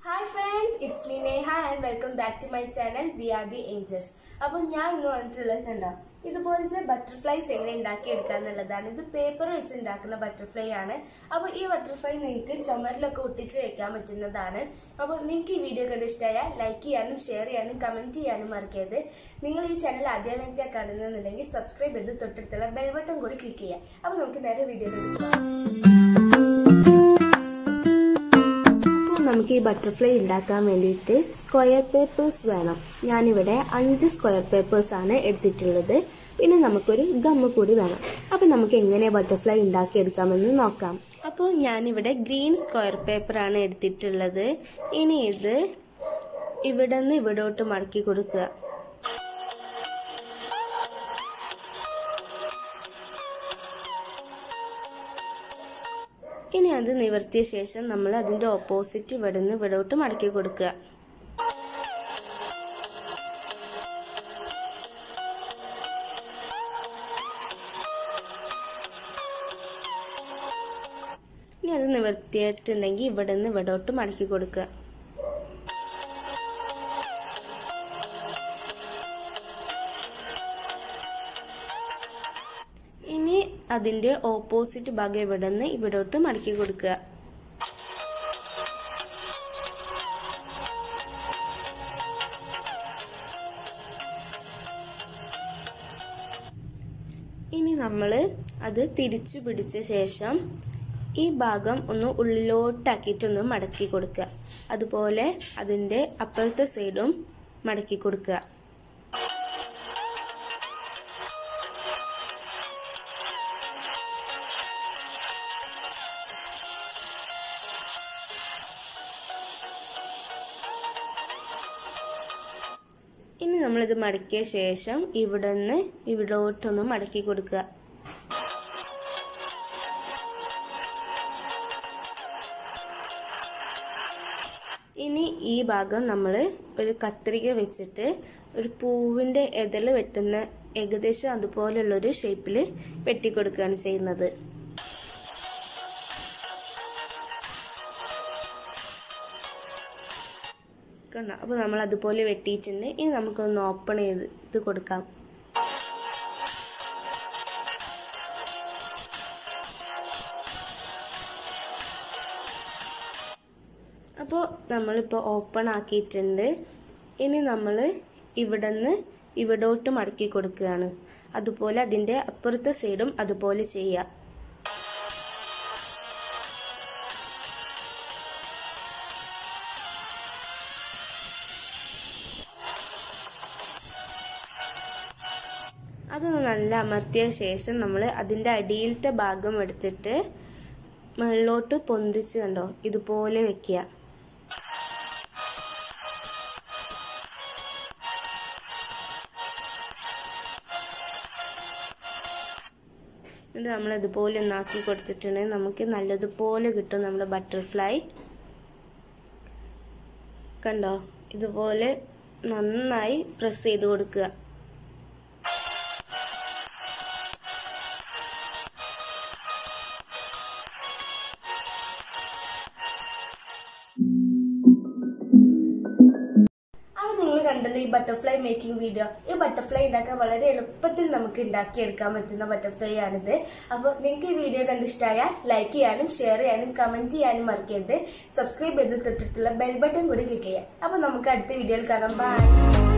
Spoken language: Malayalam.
hi friends it's me Neha and welcome back to my channel we are the angels അപ്പോൾ ഞാൻ ഇന്ന് വന്നിട്ടുള്ളത് കണ്ടോ ഇതുപോലത്തെ ബട്ടർഫ്ലൈസ് എങ്ങനെ ഉണ്ടാക്കിയെടുക്കുക എന്നുള്ളതാണ് ഇത് പേപ്പർ വെച്ച് ഉണ്ടാക്കുന്ന ബട്ടർഫ്ലൈ ആണ് അപ്പോൾ ഈ ബട്ടർഫ്ലൈ നിങ്ങൾക്ക് ചുമരിലൊക്കെ ഒട്ടിച്ച് വെക്കാൻ പറ്റുന്നതാണ് അപ്പോൾ നിങ്ങൾക്ക് ഈ വീഡിയോ കണ്ട് ഇഷ്ടമായാൽ ലൈക്ക് ചെയ്യാനും ഷെയർ ചെയ്യാനും കമൻറ്റ് ചെയ്യാനും മറക്കരുത് നിങ്ങൾ ഈ ചാനൽ ആദ്യമായിട്ടാണ് കാണുന്നുണ്ടെങ്കിൽ സബ്സ്ക്രൈബ് ചെയ്ത് തൊട്ടടുത്തുള്ള ബെൽ ബട്ടൺ കൂടി ക്ലിക്ക് ചെയ്യാം അപ്പോൾ നമുക്ക് നേരെ വീഡിയോ പോകാം അപ്പോൾ നമുക്ക് ഈ ബട്ടർഫ്ലൈ ഉണ്ടാക്കാൻ വേണ്ടിയിട്ട് സ്ക്വയർ പേപ്പേഴ്സ് വേണം ഞാനിവിടെ അഞ്ച് സ്ക്വയർ പേപ്പേഴ്സ് ആണ് എടുത്തിട്ടുള്ളത് പിന്നെ നമുക്കൊരു ഗമ്മ് കൂടി വേണം അപ്പോൾ നമുക്ക് എങ്ങനെ ബട്ടർഫ്ലൈ ഉണ്ടാക്കിയെടുക്കാമെന്ന് നോക്കാം അപ്പോൾ ഞാനിവിടെ ഗ്രീൻ സ്ക്വയർ പേപ്പർ ആണ് എടുത്തിട്ടുള്ളത് ഇനി ഇത് ഇവിടെ നിന്ന് ഇവിടോട്ട് മടക്കി കൊടുക്കുക ഇനി അത് നിവർത്തിയ ശേഷം നമ്മൾ അതിന്റെ ഓപ്പോസിറ്റ് ഇവിടെ നിന്ന് ഇവിടോട്ട് മടക്കി കൊടുക്കുക ഇനി അത് നിവർത്തിയിട്ടുണ്ടെങ്കിൽ ഇവിടെ നിന്ന് ഇവിടോട്ട് മടക്കി കൊടുക്കുക ഇനി അതിന്റെ ഓപ്പോസിറ്റ് ഭാഗം ഇവിടെ നിന്ന് ഇവിടോട്ട് മടക്കി കൊടുക്കുക ഇനി നമ്മൾ അത് തിരിച്ചു പിടിച്ച ശേഷം ഈ ഭാഗം ഒന്ന് ഉള്ളിലോട്ടാക്കിയിട്ടൊന്ന് മടക്കി കൊടുക്കുക അതുപോലെ അതിൻ്റെ അപ്പുറത്തെ സൈഡും മടക്കി കൊടുക്കുക ഇനി നമ്മളിത് മടക്കിയ ശേഷം ഇവിടെ നിന്ന് ഇവിടോട്ടൊന്ന് മടക്കി കൊടുക്കുക ഇനി ഈ ഭാഗം നമ്മൾ ഒരു കത്രിക വെച്ചിട്ട് ഒരു പൂവിൻ്റെ എതൾ വെട്ടുന്ന ഏകദേശം അതുപോലുള്ളൊരു ഷേപ്പിൽ വെട്ടിക്കൊടുക്കുകയാണ് ചെയ്യുന്നത് കണ്ടോ അപ്പോൾ നമ്മൾ അതുപോലെ വെട്ടിയിട്ടുണ്ട് ഇനി നമുക്കൊന്ന് ഓപ്പൺ ചെയ്ത് ഇത് കൊടുക്കാം അപ്പോൾ നമ്മളിപ്പോൾ ഓപ്പൺ ആക്കിയിട്ടുണ്ട് ഇനി നമ്മൾ ഇവിടെ നിന്ന് ഇവിടോട്ട് മടക്കി കൊടുക്കുകയാണ് അതുപോലെ അതിൻ്റെ അപ്പുറത്തെ സൈഡും അതുപോലെ ചെയ്യുക അതൊന്ന് നല്ല അമർത്തിയ ശേഷം നമ്മൾ അതിൻ്റെ അടിയിലത്തെ ഭാഗം എടുത്തിട്ട് മുകളിലോട്ട് പൊന്തിച്ച് കണ്ടോ ഇതുപോലെ വെക്കുക ഇത് നമ്മൾ ഇതുപോലെ ഒന്നാക്കി കൊടുത്തിട്ടുണ്ടെങ്കിൽ നമുക്ക് നല്ലതുപോലെ കിട്ടും നമ്മുടെ ബട്ടർഫ്ലൈ കണ്ടോ ഇതുപോലെ നന്നായി പ്രസ് ചെയ്ത് കൊടുക്കുക അപ്പോൾ നിങ്ങൾ കണ്ടല്ലോ ഈ ബട്ടർഫ്ലൈ മേക്കിംഗ് വീഡിയോ ഈ ബട്ടർഫ്ലൈ ഉണ്ടാക്കാൻ വളരെ എളുപ്പത്തിൽ നമുക്ക് ഉണ്ടാക്കിയെടുക്കാൻ പറ്റുന്ന ബട്ടർഫ്ലൈ ആണിത് അപ്പോൾ നിങ്ങൾക്ക് ഈ വീഡിയോ കണ്ട് ഇഷ്ടമായാൽ ലൈക്ക് ചെയ്യാനും ഷെയർ ചെയ്യാനും കമന്റ് ചെയ്യാനും മറക്കരുത് സബ്സ്ക്രൈബ് ചെയ്ത് തൊട്ടിട്ടുള്ള ബെൽ ബട്ടൺ കൂടി ക്ലിക്ക് ചെയ്യാം അപ്പോൾ നമുക്ക് അടുത്ത വീഡിയോയിൽ കാണാം ബൈ